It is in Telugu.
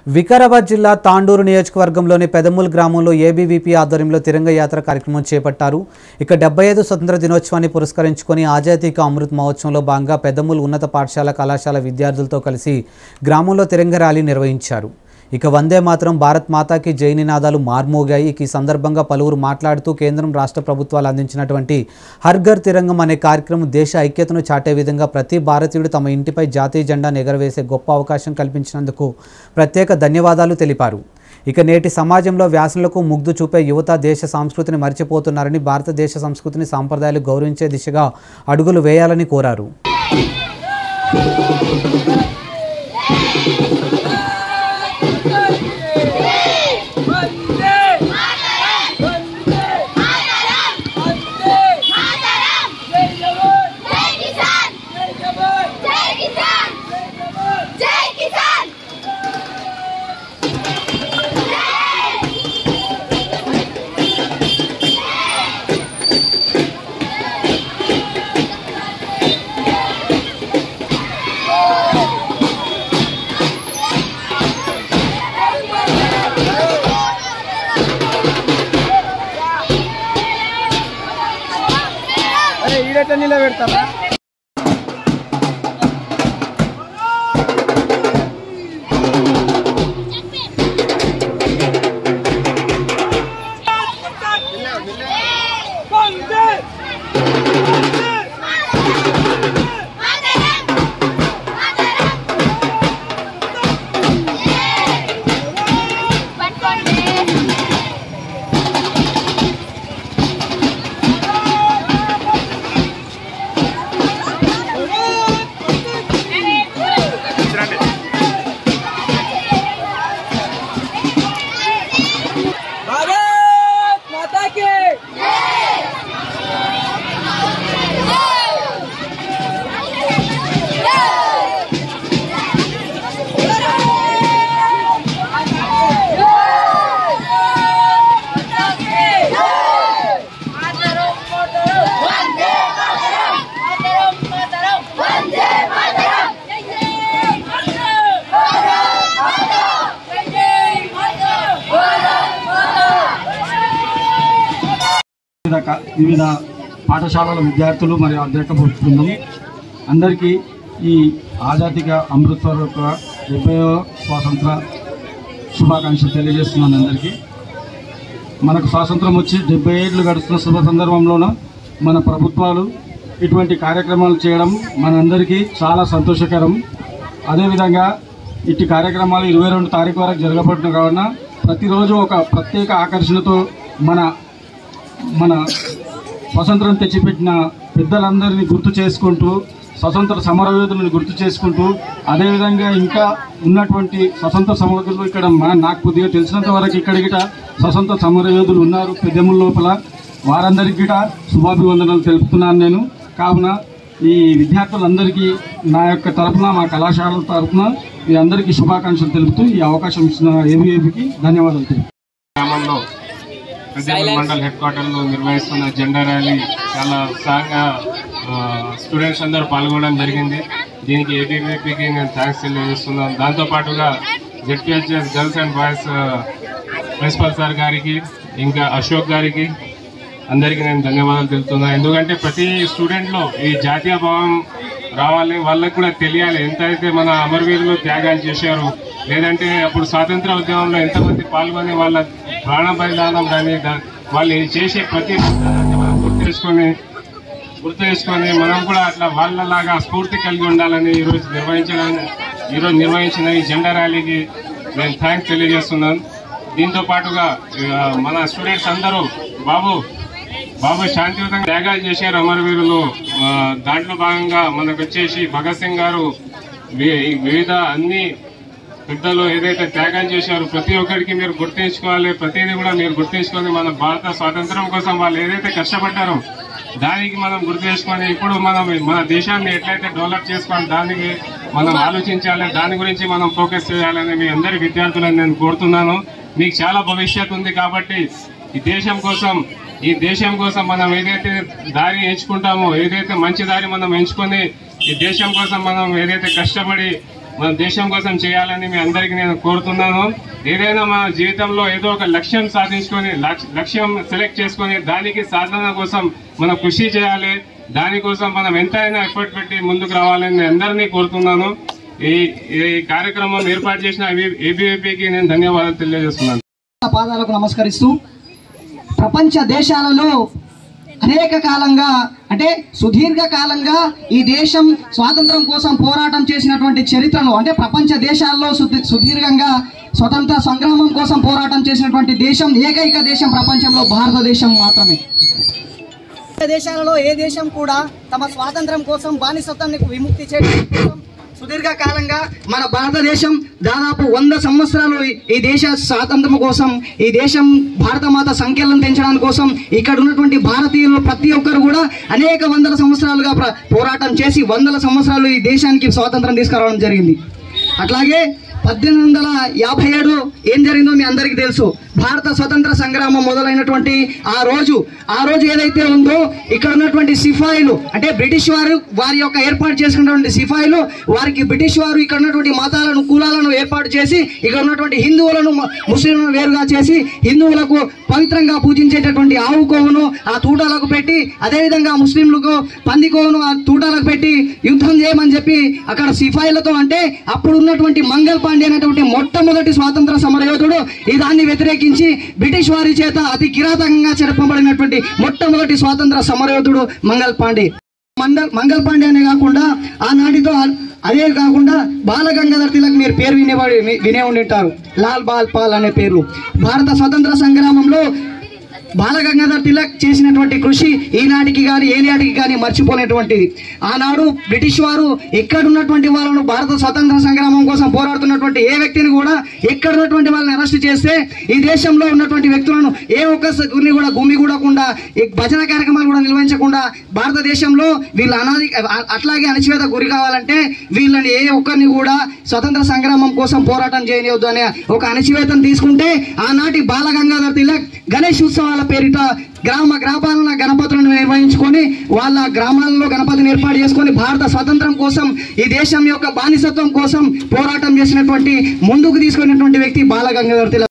వికారాబాద్ జిల్లా తాండూరు నియోజకవర్గంలోని పెదమూల్ గ్రామంలో ఏబీవీపీ ఆధ్వర్యంలో తిరంగ యాత్ర కార్యక్రమం చేపట్టారు ఇక డెబ్బై ఐదు స్వతంత్ర దినోత్సవాన్ని పురస్కరించుకొని ఆజాదీ కా అమృత్ మహోత్సవంలో భాగంగా పెదమూల్ ఉన్నత పాఠశాల కళాశాల విద్యార్థులతో కలిసి గ్రామంలో తిరంగ ర్యాలీ నిర్వహించారు ఇక వందే మాత్రం భారత్ మాతాకి జై నినాదాలు మార్మోగాయి ఇక ఈ సందర్భంగా పలువురు మాట్లాడుతూ కేంద్రం రాష్ట్ర ప్రభుత్వాలు అందించినటువంటి హర్ ఘర్ తిరంగం అనే కార్యక్రమం దేశ ఐక్యతను చాటే విధంగా ప్రతి భారతీయుడు తమ ఇంటిపై జాతీయ జెండాను ఎగరవేసే గొప్ప అవకాశం కల్పించినందుకు ప్రత్యేక ధన్యవాదాలు తెలిపారు ఇక నేటి సమాజంలో వ్యాసనలకు ముగ్ధు చూపే యువత దేశ సంస్కృతిని మర్చిపోతున్నారని భారతదేశ సంస్కృతిని సాంప్రదాయాలు గౌరవించే దిశగా అడుగులు వేయాలని కోరారు వందే వందే వందే జై జవాన్ జై కిసాన్ జై జవాన్ జై కిసాన్ జై జవాన్ జై కిసాన్ అరే ఈడట నిలబెడతారా వందే వందే మాతరం మాతరం పట్టుకోండి భారత్ మాతా కి వందే మాతరం వివిధ క- వివిధ పాఠశాలల విద్యార్థులు మరియు అధ్యాపక బృందం అందరికీ ఈ ఆజాతిక అమృత్సర్ యొక్క డెబ్బైవ స్వాతంత్ర శుభాకాంక్షలు తెలియజేస్తున్నాను అందరికీ మనకు స్వాతంత్రం వచ్చి డెబ్బై ఏళ్ళు గడుస్తున్న శుభ సందర్భంలోనూ మన ప్రభుత్వాలు ఇటువంటి కార్యక్రమాలు చేయడం మనందరికీ చాలా సంతోషకరం అదేవిధంగా ఇట్టి కార్యక్రమాలు ఇరవై రెండు తారీఖు వరకు జరగబడుతున్న కావున ప్రతిరోజు ఒక ప్రత్యేక ఆకర్షణతో మన మన స్వతంత్రం తెచ్చిపెట్టిన పెద్దలందరినీ గుర్తు చేసుకుంటూ స్వతంత్ర సమరయోధులను గుర్తు చేసుకుంటూ అదేవిధంగా ఇంకా ఉన్నటువంటి స్వతంత్ర సమరయోధులు ఇక్కడ మా- నాకు కొద్దిగా తెలిసినంత వరకు ఇక్కడ గిట స్వతంత్ర సమరయోధులు ఉన్నారు పెద్దెముల లోపల వారందరికీ గిట శుభాభివందనలు తెలుపుతున్నాను నేను కావున ఈ విద్యార్థులందరికీ నా యొక్క తరపున మా కళాశాల తరపున మీ అందరికీ శుభాకాంక్షలు తెలుపుతూ ఈ అవకాశం ఇచ్చిన ఏబీఏబీకి ధన్యవాదాలు తెలుపు గ్రామంలో పెద్దపల్లి మండల్ హెడ్ క్వార్టర్లో నిర్వహిస్తున్న జెండా ర్యాలీ చాలా ఉత్సాహంగా ఆ, స్టూడెంట్స్ అందరూ పాల్గొనడం జరిగింది దీనికి ఏబీవీపీకి నేను థ్యాంక్స్ తెలియజేస్తున్నాను దాంతోపాటుగా జెడ్పిహెచ్ఎస్ గర్ల్స్ అండ్ బాయ్స్ ఆ, ప్రిన్సిపల్ సార్ గారికి ఇంకా అశోక్ గారికి అందరికీ నేను ధన్యవాదాలు తెలుపుతున్నాను ఎందుకంటే ప్రతి స్టూడెంట్లో ఈ జాతీయ భావం రావాలి వాళ్ళకి కూడా తెలియాలి ఎంతైతే మన అమరవీరులు త్యాగాలు చేశారు లేదంటే అప్పుడు స్వాతంత్ర ఉద్యమంలో ఎంతమంది పాల్గొని వాళ్ళ ప్రాణ బలిదానం కానీ దా- వాళ్ళు చేసే ప్రతి దాన్ని మనం గుర్తు చేసుకొని గుర్తు చేసుకొని మనం కూడా అట్లా వాళ్ళలాగా స్ఫూర్తి కలిగి ఉండాలని ఈరోజు నిర్వహించడానికి ఈరోజు నిర్వహించిన ఈ జెండా ర్యాలీకి నేను థ్యాంక్స్ తెలియజేస్తున్నాను దీంతో పాటుగా ఆ, మన స్టూడెంట్స్ అందరూ బాబు బాబు శాంతియుతంగా త్యాగాలు చేశారు అమరవీరులు ఆ, దాంట్లో భాగంగా మనకు వచ్చేసి భగత్ సింగ్ గారు వి- వివిధ అన్ని పెద్దలు ఏదైతే త్యాగం చేశారో ప్రతి ఒక్కరికి మీరు గుర్తించుకోవాలి ప్రతిదీ కూడా మీరు గుర్తించుకొని మన భారత స్వాతంత్రం కోసం వాళ్ళు ఏదైతే కష్టపడ్డారో దానికి మనం గుర్తు చేసుకొని ఇప్పుడు మనం మన దేశాన్ని ఎట్లయితే డెవలప్ చేసుకోవాలి దానికి మనం ఆలోచించాలి దాని గురించి మనం ఫోకస్ చేయాలని మీ అందరి విద్యార్థులను నేను కోరుతున్నాను మీకు చాలా భవిష్యత్తు ఉంది కాబట్టి ఈ దేశం కోసం ఈ దేశం కోసం మనం ఏదైతే దారి ఎంచుకుంటామో ఏదైతే మంచి దారి మనం ఎంచుకొని ఈ దేశం కోసం మనం ఏదైతే కష్టపడి మన దేశం కోసం చేయాలని మీ అందరికీ నేను కోరుతున్నాను ఏదైనా మన జీవితంలో ఏదో ఒక లక్ష్యం సాధించుకొని లక్ష- లక్ష్యం సెలెక్ట్ చేసుకొని దానికి సాధన కోసం మనం కృషి చేయాలి దానికోసం మనం ఎంతైనా ఎఫర్ట్ పెట్టి ముందుకు రావాలని నేను అందరినీ కోరుతున్నాను ఈ ఈ కార్యక్రమం ఏర్పాటు చేసిన ఏబీవీపీకి నేను ధన్యవాదాలు తెలియజేస్తున్నాను పాదాలకు నమస్కరిస్తూ ప్రపంచ దేశాలలో అనేక కాలంగా అంటే సుదీర్ఘ కాలంగా ఈ దేశం స్వాతంత్రం కోసం పోరాటం చేసినటువంటి చరిత్రలో అంటే ప్రపంచ దేశాల్లో సుదీ- సుదీర్ఘంగా స్వతంత్ర సంగ్రామం కోసం పోరాటం చేసినటువంటి దేశం ఏకైక దేశం ప్రపంచంలో భారతదేశం మాత్రమే దేశాలలో ఏ దేశం కూడా తమ స్వాతంత్రం కోసం బానిసత్వాన్ని విముక్తి చేయడం కోసం సుదీర్ఘ కాలంగా మన భారతదేశం దాదాపు వంద సంవత్సరాలు ఈ- ఈ దేశ స్వాతంత్రం కోసం ఈ దేశం భారతమాత సంఖ్యలను పెంచడానికి కోసం ఇక్కడ ఉన్నటువంటి భారతీయులు ప్రతి ఒక్కరు కూడా అనేక వందల సంవత్సరాలుగా ప్ర- పోరాటం చేసి వందల సంవత్సరాలు ఈ దేశానికి స్వాతంత్రం తీసుకురావడం జరిగింది అట్లాగే పద్దెనిమిది వందల యాభై ఏడు ఏం జరిగిందో మీ అందరికీ తెలుసు భారత స్వతంత్ర సంగ్రామం మొదలైనటువంటి ఆ రోజు ఆ రోజు ఏదైతే ఉందో ఇక్కడ ఉన్నటువంటి సిపాయిలు అంటే బ్రిటిష్ వారు వారి యొక్క ఏర్పాటు చేసుకున్నటువంటి సిపాయిలు వారికి బ్రిటిష్ వారు ఇక్కడ ఉన్నటువంటి మతాలను కులాలను ఏర్పాటు చేసి ఇక్కడ ఉన్నటువంటి హిందువులను ము- ముస్లింలను వేరుగా చేసి హిందువులకు పవిత్రంగా పూజించేటటువంటి ఆవు కోవును ఆ తూటాలకు పెట్టి అదేవిధంగా ముస్లింలకు పంది కోవును ఆ తూటాలకు పెట్టి యుద్ధం చేయమని చెప్పి అక్కడ సిపాయిలతో అంటే అప్పుడు ఉన్నటువంటి మంగల్ పాండే అనేటువంటి మొట్టమొదటి స్వాతంత్ర సమరయోధుడు ఈ దాన్ని వ్యతిరేకించి బ్రిటిష్ వారి చేత అతి కిరాతకంగా చెరపబడినటువంటి మొట్టమొదటి స్వాతంత్ర సమరయోధుడు మంగల్ పాండే మండల్ మంగల్ పాండే అనే కాకుండా ఆనాటితో అదే కాకుండా బాలగంగాధర్ తిలక్ మీరు పేరు వినేవాడు వినే ఉండింటారు లాల్ బాల్ పాల్ అనే పేర్లు భారత స్వతంత్ర సంగ్రామంలో బాలగంగాధర్ తిలక్ చేసినటువంటి కృషి ఈనాటికి కానీ ఏనాటికి కానీ మర్చిపోలేటువంటిది ఆనాడు బ్రిటిష్ వారు ఎక్కడ ఉన్నటువంటి వాళ్ళను భారత స్వతంత్ర సంగ్రామం కోసం పోరాడుతున్నటువంటి ఏ వ్యక్తిని కూడా ఎక్కడ ఉన్నటువంటి వాళ్ళని అరెస్ట్ చేస్తే ఈ దేశంలో ఉన్నటువంటి వ్యక్తులను ఏ ఒక్కరిని కూడా గుమి కూడకుండా ఈ భజన కార్యక్రమాలు కూడా నిర్వహించకుండా భారతదేశంలో వీళ్ళ అనాది అ- అట్లాగే అణచివేత గురి కావాలంటే వీళ్ళని ఏ ఒక్కరిని కూడా స్వతంత్ర సంగ్రామం కోసం పోరాటం చేయనివద్దు అనే ఒక అణచివేతను తీసుకుంటే ఆనాటి బాలగంగాధర్ తిలక్ గణేష్ ఉత్సవాల పేరిట గ్రామ గ్రామాల గణపతులను నిర్వహించుకొని వాళ్ళ గ్రామాలలో గణపతిని ఏర్పాటు చేసుకొని భారత స్వాతంత్రం కోసం ఈ దేశం యొక్క బానిసత్వం కోసం పోరాటం చేసినటువంటి ముందుకు తీసుకున్నటువంటి వ్యక్తి బాలగంగాధర్ తిలక్